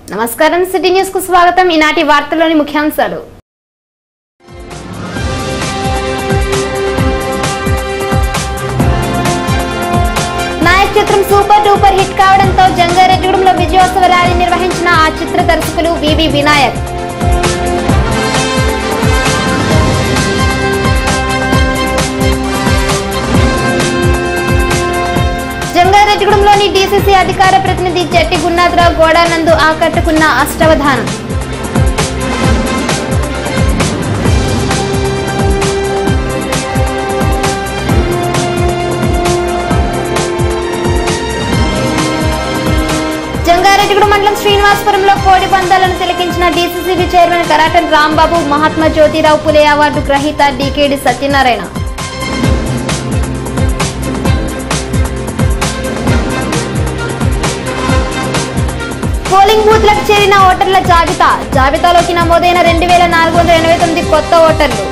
నమస్కారం city news కు స్వాగతం ఈనాటి వార్తల్లోని ముఖ్యాంశాలు నాయక్ చిత్రం సూపర్ డూపర్ హిట్ కావడంతో జంగారెడ్డిగూడెంలో విజయోత్సవ ర్యాలీ నిర్వహించిన ఆ చిత్ర దర్శకులు వివి వినాయక్ జంగారెడ్డిగూడెంలోని డీసీసీ అధికార ప్రతినిధి జట్టి గున్నాథరావు గోడానందు ఆకట్టుకున్న అష్టవధానం జంగారెడ్డిగూడ మండలం శ్రీనివాసపురంలో కోడి పందాలను తిలకించిన DCCB chairman Karatan Rambabu Mahatma Jyotirao Phule award గ్రహీత డీకేడి సత్యనారాయణ పోలింగ్ బూత్లకు చేరిన ఓటర్ల జాబితా జాబితాలోకి నమోదైన రెండు వేల నాలుగు వందల ఎనభై తొమ్మిది కొత్త ఓటర్లు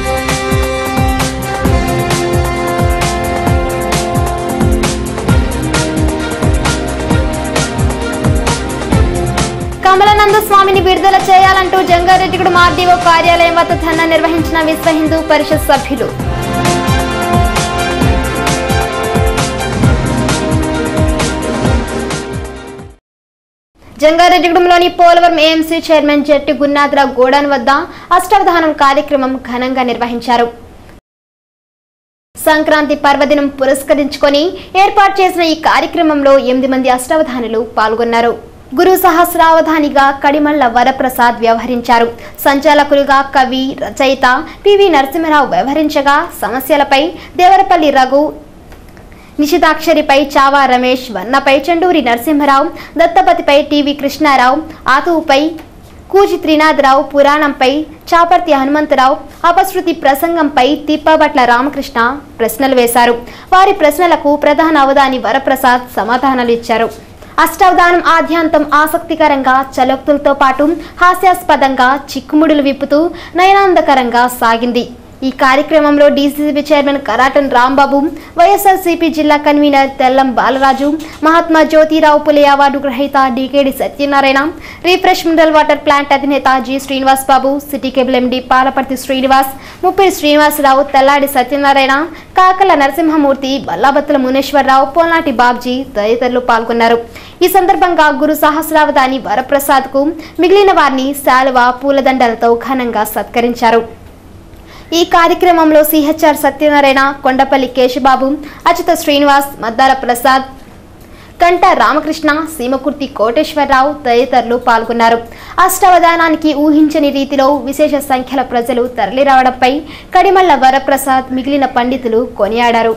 కమలానంద స్వామిని విడుదల చేయాలంటూ జంగారెడ్డిగూడ ఆర్డీఓ కార్యాలయం వద్ద ధర్నా నిర్వహించిన విశ్వ హిందూ పరిషత్ సభ్యులు జంగారెడ్డిగూడెంలోని Polavaram AMC chairman Jatti Gunnatharao godown వద్ద అష్టావధానం కార్యక్రమం ఘనంగా నిర్వహించారు సంక్రాంతి పర్వదినం పురస్కరించుకొని ఏర్పాటు చేసిన ఈ కార్యక్రమంలో ఎనిమిది మంది అష్టావధానులు పాల్గొన్నారు గురు సహస్రావధానిగా కడిమళ్ల వరప్రసాద్ వ్యవహరించారు సంచాలకులుగా కవి రచయిత పివి నరసింహరావు వ్యవహరించగా సమస్యలపై దేవరపల్లి రఘు నిషితాక్షరిపై చావా రమేష్ వన్నపై చండూరి నరసింహరావు దత్తపతిపై టీవీ కృష్ణారావు ఆతువుపై కూచి త్రినాథరావు పురాణంపై చాపర్తి హనుమంతరావు అపశృతి ప్రసంగంపై తిప్పబట్ల రామకృష్ణ ప్రశ్నలు వేశారు వారి ప్రశ్నలకు ప్రధాన అవధాని వరప్రసాద్ సమాధానాలు ఇచ్చారు అష్టావధానం ఆద్యాంతం ఆసక్తికరంగా చలోక్తులతో పాటు హాస్యాస్పదంగా చిక్కుముడులు విప్పుతూ నయనాందకరంగా సాగింది ఈ కార్యక్రమంలో DCCB chairman Karatan Rambabu YSRCP జిల్లా కన్వీనర్ తెల్లం బాలరాజు మహాత్మా జ్యోతిరావు పులే అవార్డు గ్రహీత DKD Satyanarayana refresh mineral water plant అధినేత G Srinivas Babu city cable MD Palaparthi Srinivas Muppidi Srinivasarao Telladi Satyanarayana Kakala Narasimhamurthy Ballabattula Muneswararao Polati Babji తదితరులు పాల్గొన్నారు ఈ సందర్భంగా గురు సహస్రావధాని వరప్రసాద్కు మిగిలిన వారిని శాలువ పూలదండలతో ఘనంగా సత్కరించారు ఈ కార్యక్రమంలో సిహెచ్ఆర్ సత్యనారాయణ కొండపల్లి కేశబాబు అచ్యుత శ్రీనివాస్ మద్దాల ప్రసాద్ కంట రామకృష్ణ సీమకుర్తి కోటేశ్వరరావు తదితరులు పాల్గొన్నారు అష్టావధానానికి ఊహించని రీతిలో విశేష సంఖ్యల ప్రజలు తరలిరావడంపై కడిమళ్ల వరప్రసాద్ మిగిలిన పండితులు కొనియాడారు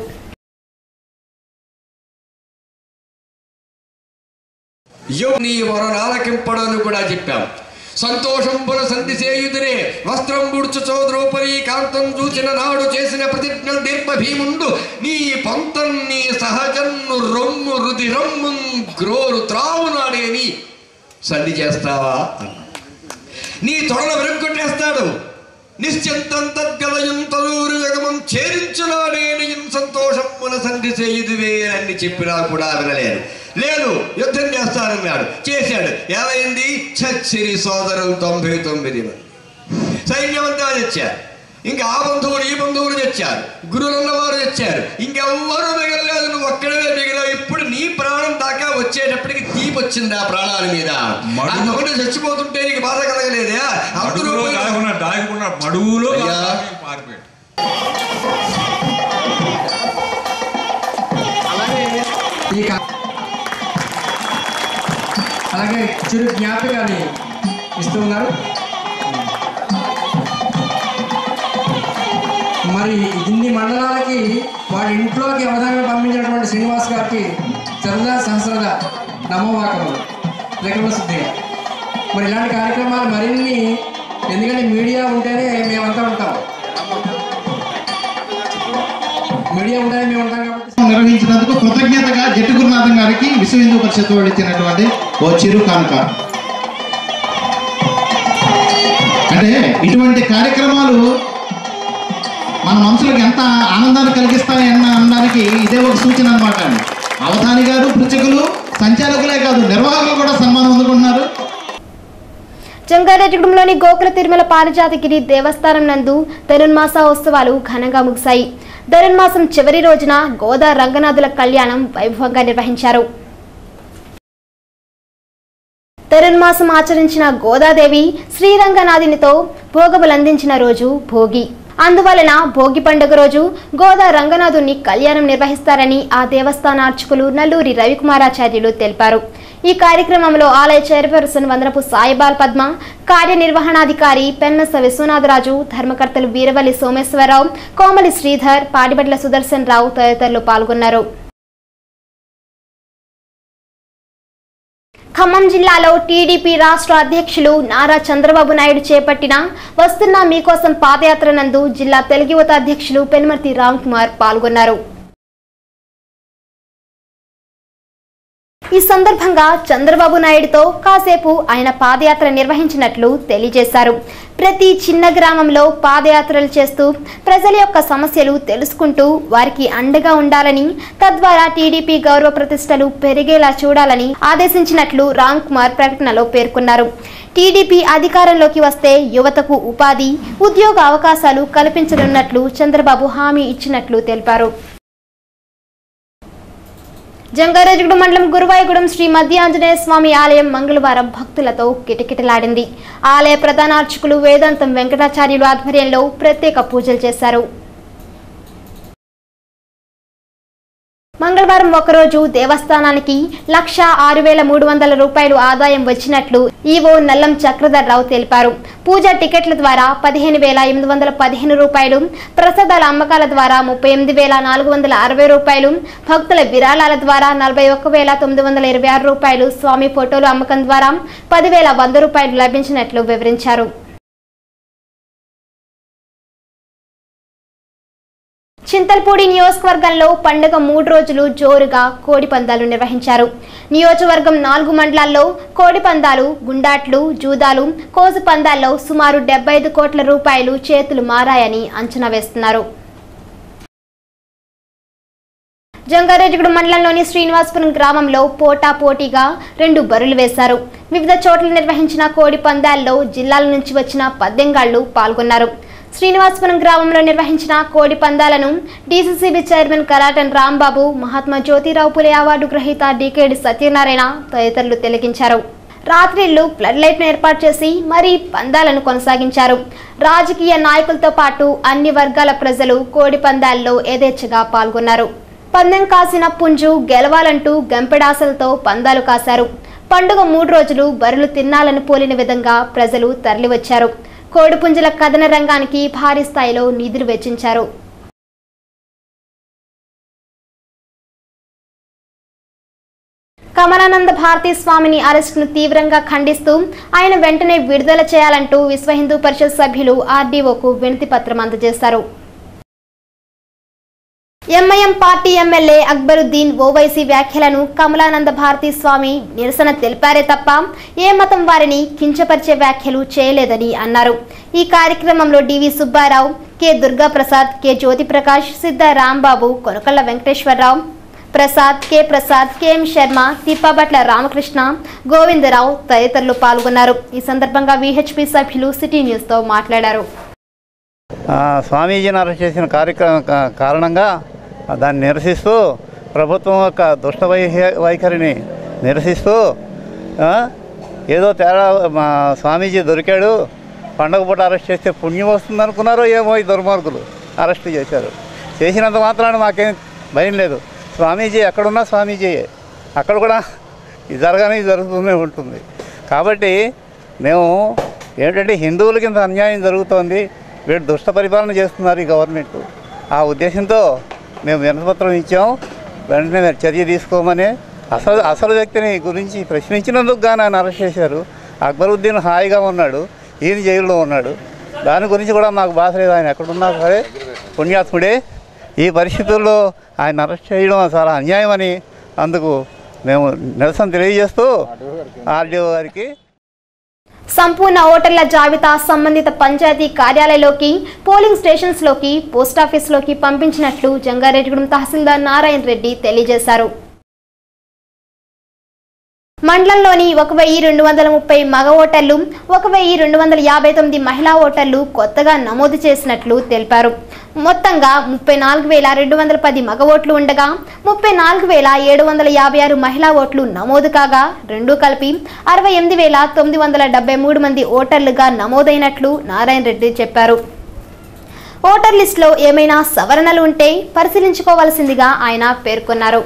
యో నీ వరనాలకింపడని కూడా చెప్పాం సంతోషంబుల సంధి చేయుదురే వస్త్రం బుడుచుచో ద్రౌపది కాంతం చూచిన నాడు చేసిన ప్రతిజ్ఞలు దీర్ఘ భీముండు నీ పంతం నీ సహజన్ను రొమ్ము రుది రమ్మున్ గ్రోరు త్రావునాడేని సంధి చేస్తావా అన్నాడు. నీ తొడల వెనుకొట్టేస్తాడు నిశ్చింతం తద్గలయం తలూరు యగమం చేరించునాడేని సంతోషమున సంధి చేయుదువే అని చెప్పినా కూడా వినలేరు లేదు యుద్ధం చేస్తానన్నాడు చేశాడు ఏమైంది చచ్చిరి సోదరులు తొంభై తొమ్మిది మంది సైన్యమంతా తెచ్చారు ఇంకా ఆ బంధువులు ఈ బంధువులు తెచ్చారు గురువులున్న వారు తెచ్చారు ఇంకెవ్వరూ మిగలలేదు నువ్వు ఒక్కడవే మిగిలావు ఇప్పుడు నీ ప్రాణం దాకా వచ్చేటప్పటికి తీపి వచ్చింది ఆ ప్రాణాల మీద మడుగు- అంతకుముందు చచ్చిపోతుంటే నీకు బాధ కలగలేదే అందరూ మడుగులో పోయి- దాగున్న దాగుకున్న మడుగులో అయ్యా. దాగి పారిపోయాడు ఈ కా- అలాగే చిరు జ్ఞాపకాన్ని ఇస్తూ ఉన్నారు మరి ఇన్ని మండలాలకి వాడి ఇంట్లోకి అవధానం పంపించినటువంటి శ్రీనివాస్ గారికి చరదా సహస్రద నమోవాకములు లెక్కల శుద్ధిగా మరి ఇలాంటి కార్యక్రమాలు మరిన్ని ఎందుకంటే మీడియా ఉంటేనే మేమంతా ఉంటాం మీడియా ఉంటేనే మేము ఉంటాం కాబట్టి నిర్వహించినందుకు కృతజ్ఞతగా జట్టు గురునాథం గారికి విశ్వ హిందూ పరిషత్ వాళ్ళు ఇచ్చినటువంటి ఓ చిరు కానుక అంటే ఇటువంటి కార్యక్రమాలు మన మనసులకు ఎంత ఆనందాన్ని కలిగిస్తాయి అన్న అనడానికి ఇదే ఒక సూచన అనమాట అవధాని గారు పృచకులు సంచాలకులే కాదు నిర్వాహకులు కూడా సన్మానం అందుకుంటున్నారు జంగారెడ్డిగూడెంలోని గోకుల తిరుమల పారిజాతగిరి దేవస్థానం నందు ధనుర్మాస ఉత్సవాలు ఘనంగా ముగిశాయి ధనుర్మాసం చివరి రోజున గోదా రంగనాథుల కళ్యాణం వైభవంగా నిర్వహించారు ధనుర్మాసం ఆచరించిన గోదాదేవి శ్రీరంగనాథునితో భోగములందించిన రోజు భోగి అందువలన భోగి పండుగ రోజు గోదా రంగనాథుని కళ్యాణం నిర్వహిస్తారని ఆ దేవస్థాన అర్చకులు నల్లూరి రవికుమారాచార్యులు తెలిపారు ఈ కార్యక్రమంలో ఆలయ చైర్పర్సన్ వందనపు సాయిబాల్ పద్మ కార్యనిర్వహణాధికారి పెన్నస విశ్వనాథరాజు ధర్మకర్తలు వీరవల్లి సోమేశ్వరరావు కోమలి శ్రీధర్ పాడిబడ్ల సుదర్శన్ రావు తదితరులు పాల్గొన్నారు ఖమ్మం జిల్లాలో టీడీపీ రాష్ట్ర అధ్యక్షులు నారా చంద్రబాబు నాయుడు చేపట్టిన వస్తున్న మీకోసం పాదయాత్ర నందు జిల్లా తెలుగు యువత అధ్యక్షులు పెనుమర్తి రామ్ కుమార్ పాల్గొన్నారు ఈ సందర్భంగా చంద్రబాబు నాయుడుతో కాసేపు ఆయన పాదయాత్ర నిర్వహించినట్లు తెలియజేశారు ప్రతి చిన్న గ్రామంలో పాదయాత్రలు చేస్తూ ప్రజల యొక్క సమస్యలు తెలుసుకుంటూ వారికి అండగా ఉండాలని తద్వారా టీడీపీ గౌరవ ప్రతిష్టలు పెరిగేలా చూడాలని ఆదేశించినట్లు రామ్ కుమార్ ప్రకటనలో పేర్కొన్నారు టీడీపీ అధికారంలోకి వస్తే యువతకు ఉపాధి ఉద్యోగ అవకాశాలు కల్పించనున్నట్లు చంద్రబాబు హామీ ఇచ్చినట్లు తెలిపారు జంగారెడ్డిగూడెం మండలం గురువాయగూడెం శ్రీ మధ్య ఆంజనేయ స్వామి ఆలయం మంగళవారం భక్తులతో కిటకిటలాడింది ఆలయ ప్రధాన అర్చకులు వేదాంతం వెంకటాచార్యులు ఆధ్వర్యంలో ప్రత్యేక పూజలు చేశారు మంగళవారం ఒకరోజు దేవస్థానానికి లక్ష ఆరు వేల మూడు వందల రూపాయలు ఆదాయం వచ్చినట్లు ఈవో నల్లం చక్రధర్ రావు తెలిపారు పూజా టికెట్ల ద్వారా పదిహేను వేల ఎనిమిది వందల పదిహేను రూపాయలు ప్రసాదాల అమ్మకాల ద్వారా ముప్పై ఎనిమిది వేల నాలుగు వందల అరవై రూపాయలు భక్తుల విరాళాల ద్వారా నలభై ఒక్క వేల తొమ్మిది వందల ఇరవై ఆరు రూపాయలు స్వామి ఫోటోలు అమ్మకం ద్వారా పదివేల వంద రూపాయలు లభించినట్లు వివరించారు చింతల్పూడి నియోజకవర్గంలో పండుగ మూడు రోజులు జోరుగా కోడి పందాలు నిర్వహించారు నియోజకవర్గం నాలుగు మండలాల్లో కోడి పందాలు గుండాట్లు జూదాలు కోజు పందాల్లో సుమారు డెబ్బై ఐదు కోట్ల రూపాయలు చేతులు మారాయని అంచనా వేస్తున్నారు జంగారెడ్డిగూడ మండలంలోని శ్రీనివాసపురం గ్రామంలో పోటా పోటీగా రెండు బరులు వేశారు వివిధ చోట్ల నిర్వహించిన కోడి పందాల్లో జిల్లాల నుంచి వచ్చిన పద్దెంగాళ్లు పాల్గొన్నారు శ్రీనివాసపురం గ్రామంలో నిర్వహించిన కోడి పందాలను DCCB chairman Karatan Rambabu Mahatma Jyotirao Phule award గ్రహీత డీకేడి సత్యనారాయణ తదితరులు తిలకించారు రాత్రిళ్లు ఫ్లడ్ లైట్ను ఏర్పాటు చేసి మరీ పందాలను కొనసాగించారు రాజకీయ నాయకులతో పాటు అన్ని వర్గాల ప్రజలు కోడి పందాల్లో యథేచ్ఛగా పాల్గొన్నారు పందెం కాసిన పుంజు గెలవాలంటూ గంపెడాసలతో పందాలు కాశారు పండుగ మూడు రోజులు బరులు తిన్నాలని పోలిన విధంగా ప్రజలు తరలివచ్చారు కోడిపుంజల కథన రంగానికి భారీ స్థాయిలో నిధులు వెచ్చించారు కమలానంద భారతీ స్వామిని అరెస్టును తీవ్రంగా ఖండిస్తూ ఆయన వెంటనే విడుదల చేయాలంటూ విశ్వ హిందూ పరిషత్ సభ్యులు ఆర్డీఓకు వినతి పత్రం అందజేశారు MIM party MLA Akbaruddin Owaisi వ్యాఖ్యలను కమలానంద భారతీ స్వామి నిరసన తెలిపారే తప్ప ఏ మతం వారిని కించపరిచే వ్యాఖ్యలు చేయలేదని అన్నారు ఈ కార్యక్రమంలో DV Subbarao K Durgaprasad K Jyotiprakash Siddha Rambabu Konakalla Venkateswararao Prasad K Prasad KM Sharma Tippabatla Ramakrishna Govindarao తదితరులు పాల్గొన్నారు ఈ సందర్భంగా విహెచ్పి సభ్యులు సిటీ న్యూస్తో మాట్లాడారు ఆ, స్వామీజీని అరెస్ట్ చేసిన కార్యక్రమం కా- కారణంగా దాన్ని నిరసిస్తూ ప్రభుత్వం యొక్క దుష్ట వైహ- వైఖరిని నిరసిస్తూ ఆ, ఏదో తేడా మా స్వామీజీ దొరికాడు పండగ పూట అరెస్ట్ చేస్తే పుణ్యం వస్తుంది అనుకున్నారో ఏమో ఈ దుర్మార్గులు అరెస్ట్ చేశారు చేసినంత మాత్రాన మాకేం భయం లేదు స్వామీజీ ఎక్కడున్నా స్వామీజీయే అక్కడ కూడా ఇది జరగానే జరుగుతూనే ఉంటుంది కాబట్టి మేము ఏంటంటే హిందువులకి ఇంత అన్యాయం జరుగుతోంది వీడు దుష్ట పరిపాలన చేస్తున్నారు ఈ గవర్నమెంట్ ఆ ఉద్దేశంతో మేము వినతిపత్రం ఇచ్చాం వెంటనే మీరు చర్య తీసుకోమని అసలు అసలు వ్యక్తిని గురించి ప్రశ్నించినందుకు గాను ఆయన అరెస్ట్ చేశారు అక్బరుద్దీన్ హాయిగా ఉన్నాడు ఈయన జైల్లో ఉన్నాడు దాని గురించి కూడా మాకు బాధ లేదు ఆయన ఎక్కడున్నా సరే పుణ్యాత్ముడే ఈ పరిస్థితుల్లో ఆయన అరెస్ట్ చేయడం చాలా అన్యాయం అని అందుకు మేము నిరసన తెలియజేస్తూ ఆర్డీఓ గారికి సంపూర్ణ ఓటర్ల జాబితా సంబంధిత పంచాయతీ కార్యాలయంలోకి పోలింగ్ స్టేషన్స్ లోకి పోస్టాఫీసులోకి పంపించినట్లు జంగారెడ్డిగూడెం తహసీల్దార్ నారాయణ రెడ్డి తెలియజేశారు మండలంలోని ఒక వెయ్యి రెండు వందల ముప్పై మగ ఓటర్లు ఒక వెయ్యి రెండు వందల యాభై తొమ్మిది మహిళా ఓటర్లు కొత్తగా నమోదు చేసినట్లు తెలిపారు మొత్తంగా ముప్పై నాలుగు వేల రెండు వందల పది మగ ఓట్లు ఉండగా ముప్పై నాలుగు వేల ఏడు వందల యాభై ఆరు మహిళా ఓట్లు నమోదు కాగా రెండూ కలిపి అరవై ఎనిమిది వేల తొమ్మిది వందల డెబ్బై మూడు మంది ఓటర్లుగా నమోదైనట్లు నారాయణ రెడ్డి చెప్పారు ఓటర్ లిస్టులో ఏమైనా సవరణలు ఉంటే పరిశీలించుకోవాల్సిందిగా ఆయన పేర్కొన్నారు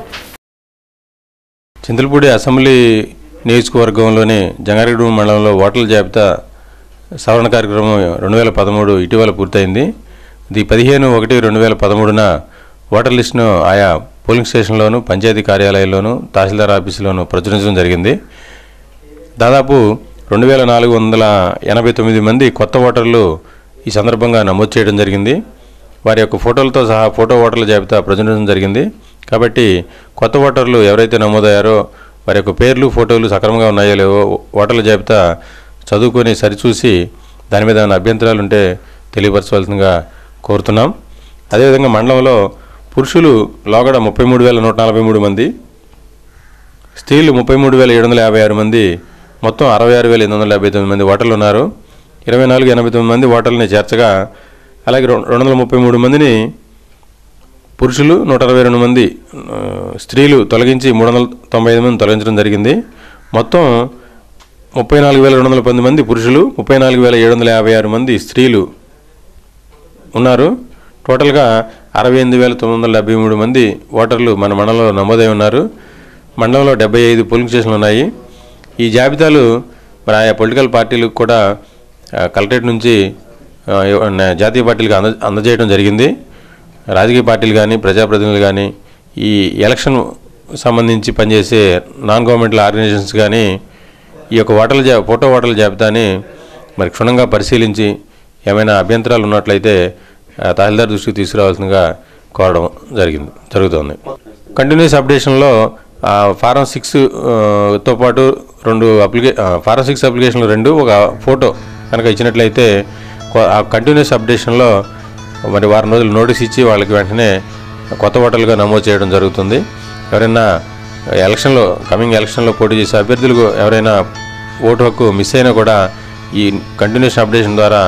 చింతలపూడి అసెంబ్లీ నియోజకవర్గంలోని జంగారెడ్డి మండలంలో ఓటర్ల జాబితా సవరణ కార్యక్రమం రెండు వేల పదమూడు ఇటీవల పూర్తయింది ఇది పదిహేను ఒకటి రెండు వేల పదమూడున ఓటర్ లిస్టును ఆయా పోలింగ్ స్టేషన్లోను పంచాయతీ కార్యాలయాల్లోనూ తహసీల్దార్ ఆఫీసులోను ప్రచురించడం జరిగింది దాదాపు రెండు వేల నాలుగు వందల ఎనభై తొమ్మిది మంది కొత్త ఓటర్లు ఈ సందర్భంగా నమోదు చేయడం జరిగింది వారి యొక్క ఫోటోలతో సహా ఫోటో ఓటర్ల జాబితా ప్రచురించడం జరిగింది కాబట్టి కొత్త ఓటర్లు ఎవరైతే నమోదయ్యారో వారి యొక్క పేర్లు ఫోటోలు సక్రమంగా ఉన్నాయో లేవో ఓటర్ల జాబితా చదువుకొని సరిచూసి దాని మీద ఏమైనా అభ్యంతరాలు ఉంటే తెలియపరచవలసిందిగా కోరుతున్నాం అదేవిధంగా మండలంలో పురుషులు లోగడ ముప్పై మూడు వేల నూట నలభై మూడు మంది స్త్రీలు ముప్పై మూడు వేల ఏడు వందల యాభై ఆరు మంది మొత్తం అరవై ఆరు వేల ఎనిమిది వందల యాభై తొమ్మిది మంది ఓటర్లు ఉన్నారు ఇరవై నాలుగు ఎనభై తొమ్మిది మంది ఓటర్లని చేర్చగా అలాగే రెండు రెండు వందల ముప్పై మూడు మందిని పురుషులు నూట అరవై రెండు మంది ఆ, స్త్రీలు తొలగించి మూడు వందల తొంభై ఐదు మంది తొలగించడం జరిగింది మొత్తం ముప్పై నాలుగు వేల రెండు వందల పంతొమ్మిది మంది పురుషులు ముప్పై నాలుగు వేల ఏడు వందల యాభై ఆరు మంది స్త్రీలు ఉన్నారు టోటల్గా అరవై ఎనిమిది వేల తొమ్మిది వందల డెబ్బై మూడు మంది ఓటర్లు మన మండలంలో నమోదై ఉన్నారు మండలంలో డెబ్బై ఐదు పోలింగ్ స్టేషన్లు ఉన్నాయి ఈ జాబితాలు మరి ఆయా పొలిటికల్ పార్టీలకు కూడా ఆ, కలెక్టరేట్ నుంచి ఆ, ఇవ- న- జాతీయ పార్టీలకు అంద అందజేయడం జరిగింది రాజకీయ పార్టీలు కానీ ప్రజాప్రతినిధులు కానీ ఈ ఎలక్షన్ సంబంధించి పనిచేసే నాన్ గవర్నమెంటల్ ఆర్గనైజేషన్స్ కానీ ఈ యొక్క ఓటర్ల జా ఫోటో ఓటర్ల జాబితాని మరి క్షుణ్ణంగా పరిశీలించి ఏమైనా అభ్యంతరాలు ఉన్నట్లయితే ఆ, తహసీల్దార్ దృష్టికి తీసుకురావాల్సిందిగా కోరడం జరిగింది జరుగుతుంది కంటిన్యూస్ అప్డేషన్లో ఆ, ఫారం సిక్స్ ఆ, తో పాటు రెండు అప్లికే ఆ, ఫారం సిక్స్ అప్లికేషన్లు రెండు ఒక ఫోటో కనుక ఇచ్చినట్లయితే కొ- ఆ కంటిన్యూస్ అప్డేషన్లో మరి వారం రోజులు నోటీస్ ఇచ్చి వాళ్ళకి వెంటనే కొత్త ఓటర్లుగా నమోదు చేయడం జరుగుతుంది ఎవరైనా ఎలక్షన్లో కమింగ్ ఎలక్షన్లో పోటీ చేసే అభ్యర్థులకు ఎవరైనా ఓటు హక్కు మిస్ అయినా కూడా ఈ కంటిన్యూషన్ అప్డేషన్ ద్వారా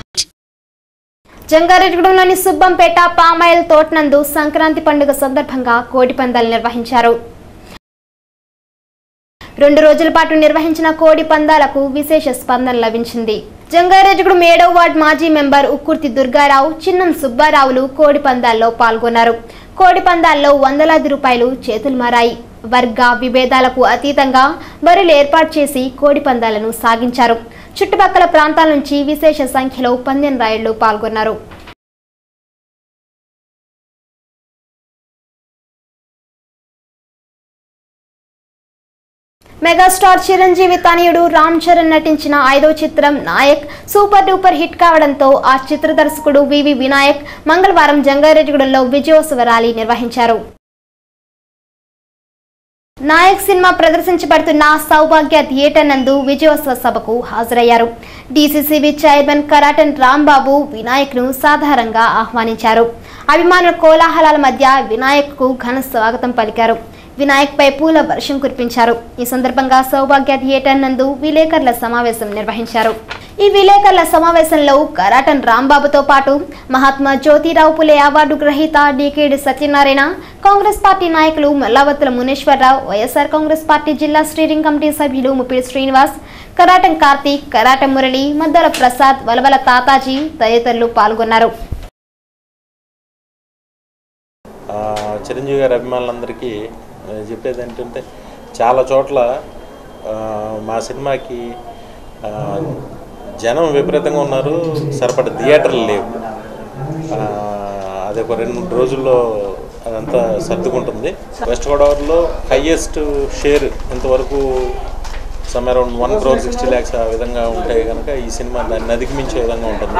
జంగారెడ్డిగూడెంలోని సుబ్బంపేట పామాయిల్ తోటనందు సంక్రాంతి పండుగ సందర్భంగా కోడి పందాలు నిర్వహించారు రెండు రోజుల పాటు నిర్వహించిన కోడి పందాలకు విశేష స్పందన లభించింది జంగారెడ్డిగూడెం ఏడవ వార్డ్ మాజీ మెంబర్ ఉక్కుర్తి దుర్గారావు చిన్నం సుబ్బారావులు కోడి పందాల్లో పాల్గొన్నారు కోడి పందాల్లో వందలాది రూపాయలు చేతులు మారాయి వర్గ విభేదాలకు అతీతంగా బరులు ఏర్పాటు చేసి కోడి పందాలను సాగించారు చుట్టుపక్కల ప్రాంతాల నుంచి విశేష సంఖ్యలో పందెం రాయుళ్లు పాల్గొన్నారు మెగాస్టార్ చిరంజీవి తనయుడు రామ్ చరణ్ నటించిన ఐదో చిత్రం నాయక్ సూపర్ డూపర్ హిట్ కావడంతో ఆ చిత్ర దర్శకుడు వివి వినాయక్ మంగళవారం జంగారెడ్డిగూడెంలో విజయోత్సవ ర్యాలీ నిర్వహించారు నాయక్ సినిమా ప్రదర్శించబడుతున్న సౌభాగ్య థియేటర్ నందు విజయోత్సవ సభకు హాజరయ్యారు డీసీసీబీ చైర్మన్ కరాటన్ రాంబాబు వినాయక్ను సాధారణంగా ఆహ్వానించారు అభిమానుల కోలాహలాల మధ్య వినాయక్కు ఘన స్వాగతం పలికారు వినాయక్ పై పూల వర్షం కురిపించారు ఈ సందర్భంగా సౌభాగ్య థియేటర్ నందు విలేకరుల సమావేశం నిర్వహించారు ఈ విలేకరుల సమావేశంలో కరాటన్ రాంబాబుతో పాటు మహాత్మా జ్యోతిరావు పులే అవార్డు గ్రహీత డికేడి సత్యనారాయణ కాంగ్రెస్ పార్టీ నాయకులు Mallavattula Muneswararao YSR Congress party జిల్లా స్టీరింగ్ కమిటీ సభ్యులు ముప్పిడి శ్రీనివాస్ కరాటం కార్తీక్ కరాటం మురళి మద్దల ప్రసాద్ వలవల తాతాజీ తదితరులు పాల్గొన్నారు ఆ, చిరంజీవి గారి అభిమానులందరికీ ఆ, చెప్పేది ఏంటంటే చాలా చోట్ల ఆ, మా సినిమాకి ఆ, జనం విపరీతంగా ఉన్నారు సరిపడ థియేటర్లు లేవు ఆ, అది ఒక రెండు మూడు రోజుల్లో అదంతా సర్దుకుంటుంది వెస్ట్ గోదావరిలో హయ్యెస్ట్ షేర్ ఇంతవరకు some around one crore sixty lakhs ఆ విధంగా ఉంటే కనుక ఈ సినిమా దాన్ని అధిగమించే విధంగా ఉంటుంది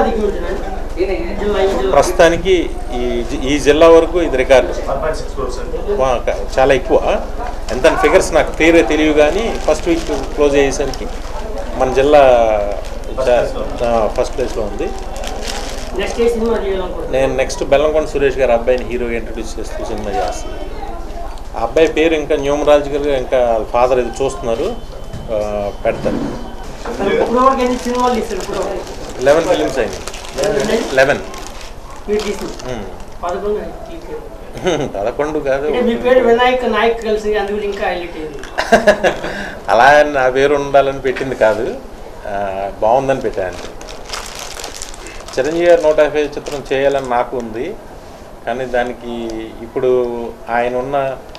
ప్రస్తుతానికి ఈ జి- ఈ జిల్లా వరకు ఇది రికార్డు వా, క- చాలా ఎక్కువ ఎంత ఫిగర్స్ నాకు క్లియర్గా తెలియదు కానీ ఫస్ట్ వీక్ క్లోజ్ అయ్యేసరికి మన జిల్లా ఫస్ట్ ప్లేస్లో ఉంది నేను నెక్స్ట్ బెల్లంకొండ సురేష్ గారి అబ్బాయిని హీరోగా ఇంట్రడ్యూస్ చేస్తూ సినిమా చేస్తాను ఆ అబ్బాయి పేరు ఇంకా న్యూమరాలజికల్గా ఇంకా ఫాదర్ ఇది చూస్తున్నారు ఆ, పెడతారు ఇప్పటివరకు ఎన్ని సినిమాలు తీస్తారు ఇప్పటివరకు లెవెన్ ఫిలిమ్స్ అయినాయి లెవెన్ మీరు తీసిన పదకొండు తీసారు. పదకొండు కాదు అంటే మీ పేరు వినాయక్ నాయక్ కలిసి అందుకు ఇంకా హైలైట్ అయింది అలా అని నా పేరు ఉండాలని పెట్టింది కాదు ఆ, బాగుందని పెట్టాను చిరంజీవి గారు నూట యాభై చిత్రం చేయాలని నాకు ఉంది కానీ దానికి ఇప్పుడు ఆయన ఉన్న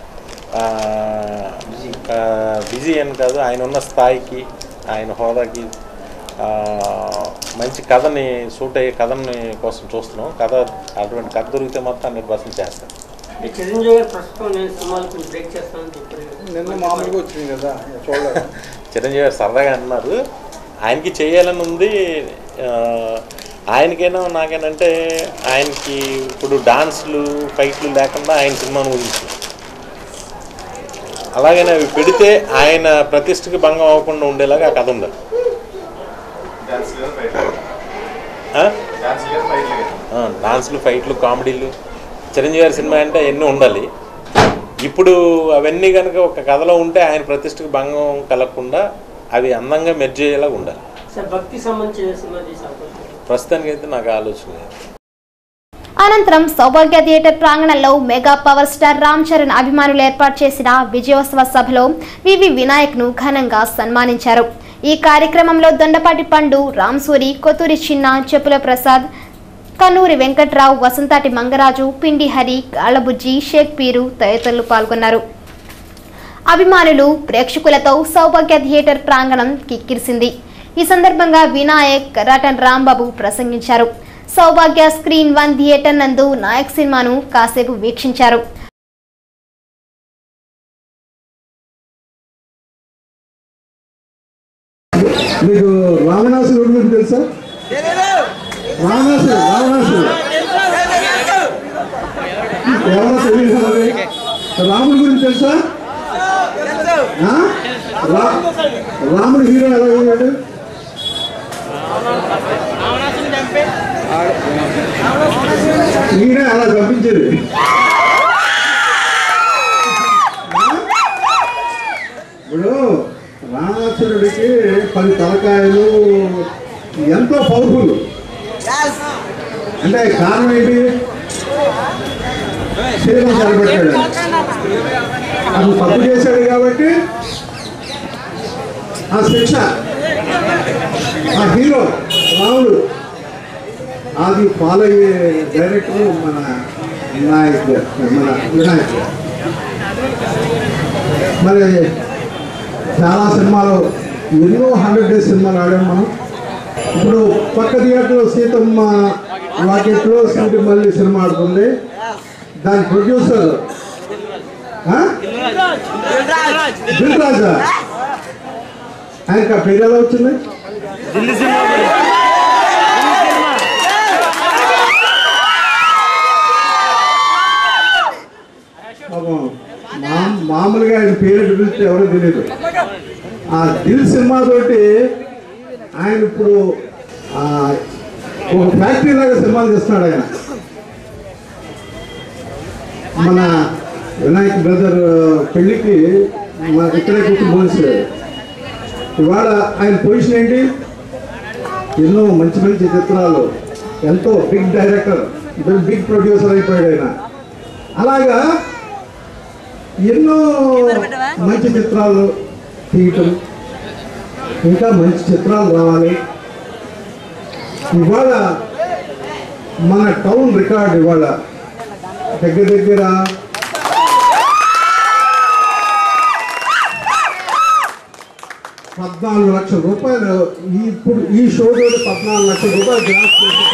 బిజీ అని కాదు ఆయన ఉన్న స్థాయికి ఆయన హోదాకి ఆ, మంచి కథని సూట్ అయ్యే కథని కోసం చూస్తున్నాం కథ అటువంటి కథ దొరికితే మాత్రం హండ్రెడ్ పర్సెంట్ చేస్తాం ఈ చిరంజీవి గారు ప్రస్తుతం నేను సినిమాలు కొంచెం బ్రేక్ చేస్తానని చెప్పారు నిన్న మామూలుగా వచ్చింది కదా చూడలేదు చిరంజీవి గారు సరదాగా అన్నారు ఆయనకి చేయాలని ఉంది ఆ, ఆయనకైనా నాకేనంటే ఆయనకి ఇప్పుడు డాన్స్లు ఫైట్లు లేకుండా ఆయన సినిమాను ఊహించు అలాగనే అవి పెడితే ఆయన ప్రతిష్టకి భంగం అవ్వకుండా ఉండేలాగా ఆ కథ ఉండాలి ఆ? ఆ, డాన్స్లు ఫైట్లు కామెడీలు చిరంజీవి గారి సినిమా అంటే ఎన్నో ఉండాలి ఇప్పుడు అవన్నీ కనుక ఒక కథలో ఉంటే ఆయన ప్రతిష్టకి భంగం కలగకుండా అవి అందంగా మెర్జ్ అయ్యేలాగా ఉండాలి సార్ భక్తి సంబంధించిన సినిమా తీసే అవకాశం ఉంది. ప్రస్తుతానికి అయితే నాకు ఆలోచన లేదు అనంతరం సౌభాగ్య థియేటర్ ప్రాంగణంలో mega power star Ram Charan అభిమానులు ఏర్పాటు చేసిన విజయోత్సవ సభలో వివి వినాయక్ ను ఘనంగా సన్మానించారు ఈ కార్యక్రమంలో దొండపాటి పండు రామ్సూరి కొత్తూరి చిన్న చెప్పుల ప్రసాద్ కన్నూరి వెంకట్రావు వసంతాటి మంగరాజు పిండి హరి గాళబుజ్జి షేక్ పీరు తదితరులు పాల్గొన్నారు అభిమానులు ప్రేక్షకులతో సౌభాగ్య థియేటర్ ప్రాంగణం కిక్కిరిసింది ఈ సందర్భంగా వినాయక్ కరాటన్ రాంబాబు ప్రసంగించారు సౌభాగ్య స్క్రీన్ వన్ థియేటర్ నందు నాయక్ సినిమాను కాసేపు వీక్షించారు మీకు రావణాసురుడు గురించి తెలుసా రావణాసుడు రావణాసుడు ఎవరో తెలియదు మరి. రాముడి గురించి తెలుసా ఆ? రా- రాముడు హీరో ఎలా ఉన్నాడు ఈయన అలా చంపించేది ఇప్పుడు రావణాసురుడికి పది తలకాయలు ఎంతో పవర్ఫుల్ అంటే కారణం ఏంటి శరీరం చనిపెట్టాడు అది తప్పు చేశాడు కాబట్టి ఆ శిక్ష ఆ హీరో రాముడు అది ఫాలో అయ్యే డైరెక్టర్ మన నాయక్ మన వినాయక్ మరి చాలా సినిమాలు ఎన్నో హండ్రెడ్ డేస్ సినిమాలు ఆడాం మనం ఇప్పుడు పక్క థియేటర్లో సీతమ్మ వాకెట్లో సీటు మళ్ళీ సినిమా ఆడుతుంది దాని ప్రొడ్యూసర్ దిల్ రాజా ఆయనకు ఆ పేరు ఎలా వచ్చింది పాపం మా- మామూలుగా ఆయన పేరు పిలిస్తే ఎవరో తెలియదు ఆ దిల్ సినిమా తోటి ఆయన ఇప్పుడు ఆ, ఒక ఫ్యాక్టరీ లాగా సినిమాలు చేస్తున్నాడు ఆయన మన వినాయక్ బ్రదర్ పెళ్లికి మన ఇక్కడే కూర్చొని పోలీసులు ఇవాళ ఆయన పొజిషన్ ఏంటి ఎన్నో మంచి మంచి చిత్రాలు ఎంతో బిగ్ డైరెక్టర్ బిగ్ ప్రొడ్యూసర్ అయిపోయాడు ఆయన అలాగా ఎన్నో మంచి చిత్రాలు తీయటం ఇంకా మంచి చిత్రాలు రావాలి ఇవాళ మన టౌన్ రికార్డ్ ఇవాళ దగ్గర దగ్గర పద్నాలుగు లక్షల రూపాయలు ఈ- ఇప్పుడు ఈ షో తోటి పద్నాలుగు లక్షల రూపాయలు గ్రాస్ చేసి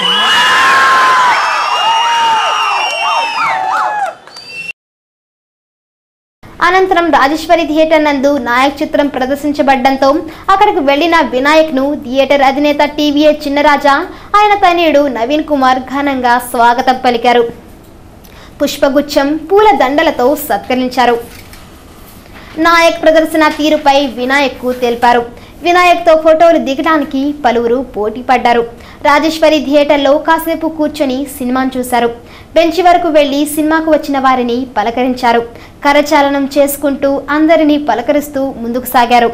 అనంతరం రాజేశ్వరి థియేటర్ నందు నాయక్ చిత్రం ప్రదర్శించబడ్డంతో అక్కడికి వెళ్లిన వినాయక్ ను థియేటర్ అధినేత టీవీఏ చిన్నరాజా ఆయన తనయుడు నవీన్ కుమార్ ఘనంగా స్వాగతం పలికారు పుష్పగుచ్చం పూల దండలతో సత్కరించారు నాయక్ ప్రదర్శన తీరుపై వినాయక్ కు తెలిపారు వినాయక్తో ఫోటోలు దిగడానికి పలువురు పోటీ పడ్డారు రాజేశ్వరి థియేటర్లో కాసేపు కూర్చొని సినిమాను చూశారు బెంచి వరకు వెళ్లి సినిమాకు వచ్చిన వారిని పలకరించారు కరచాలనం చేసుకుంటూ అందరినీ పలకరిస్తూ ముందుకు సాగారు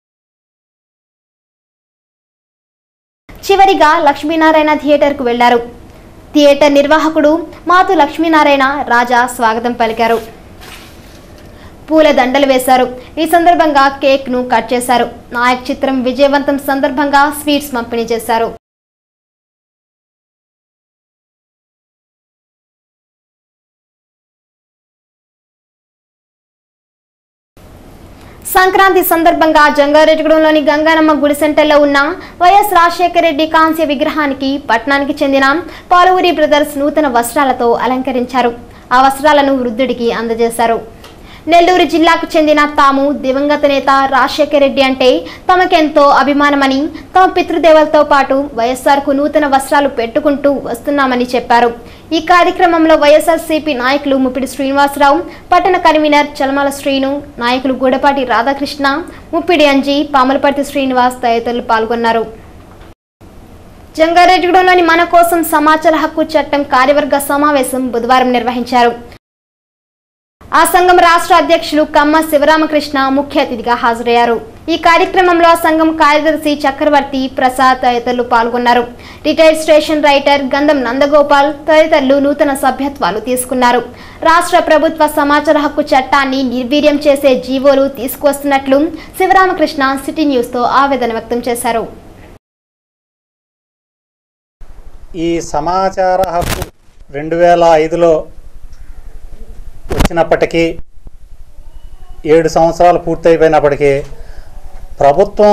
చివరిగా లక్ష్మీనారాయణ థియేటర్కు వెళ్లారు థియేటర్ నిర్వాహకుడు మాతు లక్ష్మీనారాయణ రాజా స్వాగతం పలికారు పూల దండలు వేశారు ఈ సందర్భంగా కేక్ ను కట్ చేశారు నాయక్ చిత్రం విజయవంతం సందర్భంగా స్వీట్స్ పంపిణీ చేశారు సంక్రాంతి సందర్భంగా జంగారెడ్డిగూడెంలోని గంగానమ్మ గుడి సెంటర్లో ఉన్న వైఎస్ రాజశేఖర రెడ్డి కాంస్య విగ్రహానికి పట్టణానికి చెందిన పాలూరి బ్రదర్స్ నూతన వస్త్రాలతో అలంకరించారు ఆ వస్త్రాలను వృద్ధుడికి అందజేశారు నెల్లూరు జిల్లాకు చెందిన తాము దివంగత నేత రాజశేఖర రెడ్డి అంటే తమకెంతో అభిమానమని తమ పితృదేవలతో పాటు వైఎస్ఆర్కు నూతన వస్త్రాలు పెట్టుకుంటూ వస్తున్నామని చెప్పారు ఈ కార్యక్రమంలో వైఎస్ఆర్సీపీ నాయకులు ముప్పిడి శ్రీనివాసరావు పట్టణ కన్వీనర్ చలమల శ్రీను నాయకులు గూడపాటి రాధాకృష్ణ ముప్పిడి అంజీ పాములపర్తి శ్రీనివాస్ తదితరులు పాల్గొన్నారు జంగారెడ్డిగూడెంలోని మన కోసం సమాచార హక్కు చట్టం కార్యవర్గ సమావేశం బుధవారం నిర్వహించారు ఆ సంఘం రాష్ట్ర అధ్యక్షులు కమ్మ శివరామకృష్ణ ముఖ్య అతిథిగా హాజరయ్యారు ఈ కార్యక్రమంలో ఆ సంఘం కార్యదర్శి చక్రవర్తి ప్రసాద్ తదితరులు పాల్గొన్నారు రిటైర్డ్ స్టేషన్ రైటర్ గంధం నందగోపాల్ తదితరులు నూతన సభ్యత్వాలు తీసుకున్నారు రాష్ట్ర ప్రభుత్వ సమాచార హక్కు చట్టాన్ని నిర్వీర్యం చేసే జీవోలు తీసుకువస్తున్నట్లు శివరామకృష్ణ సిటీ న్యూస్తో ఆవేదన వ్యక్తం చేశారు ఈ సమాచార హక్కు రెండు వేల ఐదులో వచ్చినప్పటికీ ఏడు సంవత్సరాలు పూర్తయిపోయినప్పటికీ ప్రభుత్వం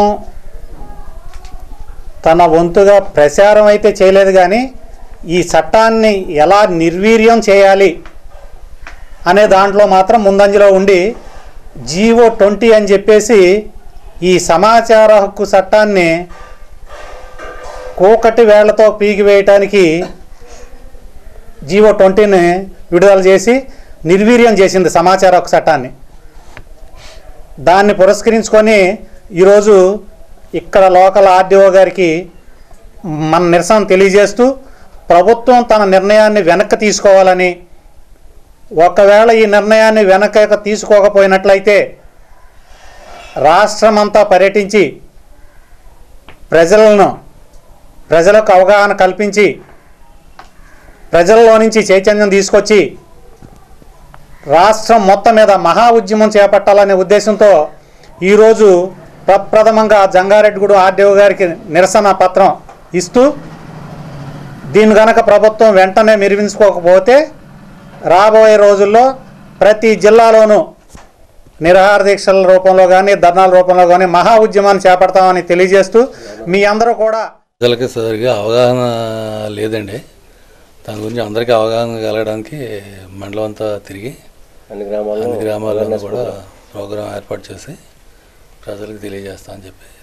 తన వంతుగా ప్రచారం అయితే చేయలేదు కానీ ఈ చట్టాన్ని ఎలా నిర్వీర్యం చేయాలి అనే దాంట్లో మాత్రం ముందంజలో ఉండి జీవో ట్వంటీ అని చెప్పేసి ఈ సమాచార హక్కు చట్టాన్ని కోకటి వేళ్లతో పీకి వేయటానికి జీవో ట్వంటీని విడుదల చేసి నిర్వీర్యం చేసింది సమాచార హక్కు చట్టాన్ని దాన్ని పురస్కరించుకొని ఈరోజు ఇక్కడ లోకల్ ఆర్డీఓ గారికి మన నిరసన తెలియజేస్తూ ప్రభుత్వం తన నిర్ణయాన్ని వెనక్కి తీసుకోవాలని ఒకవేళ ఈ నిర్ణయాన్ని వెనక తీసుకోకపోయినట్లయితే రాష్ట్రమంతా పర్యటించి ప్రజలను ప్రజలకు అవగాహన కల్పించి ప్రజల్లో నుంచి చైతన్యం తీసుకొచ్చి రాష్ట్రం మొత్తం మీద మహా ఉద్యమం చేపట్టాలనే ఉద్దేశంతో ఈరోజు ప్రప్రథమంగా జంగారెడ్డిగూడెం ఆర్డీఓ గారికి నిరసన పత్రం ఇస్తూ దీన్ని గనక ప్రభుత్వం వెంటనే మెరివించుకోకపోతే రాబోయే రోజుల్లో ప్రతి జిల్లాలోనూ నిరాహార దీక్షల రూపంలో కానీ ధర్నాల రూపంలో కానీ మహా ఉద్యమాన్ని చేపడతామని తెలియజేస్తూ మీ అందరూ కూడా ప్రజలకి సరిగా అవగాహన లేదండి దాని గురించి అందరికీ అవగాహన కలగడానికి మండలం అంతా తిరిగి అన్ని గ్రామాల్లో అన్ని గ్రామాల్లో awareness కూడా program. ప్రోగ్రాం ఏర్పాటు చేసి ప్రజలకు తెలియజేస్తా అని చెప్పి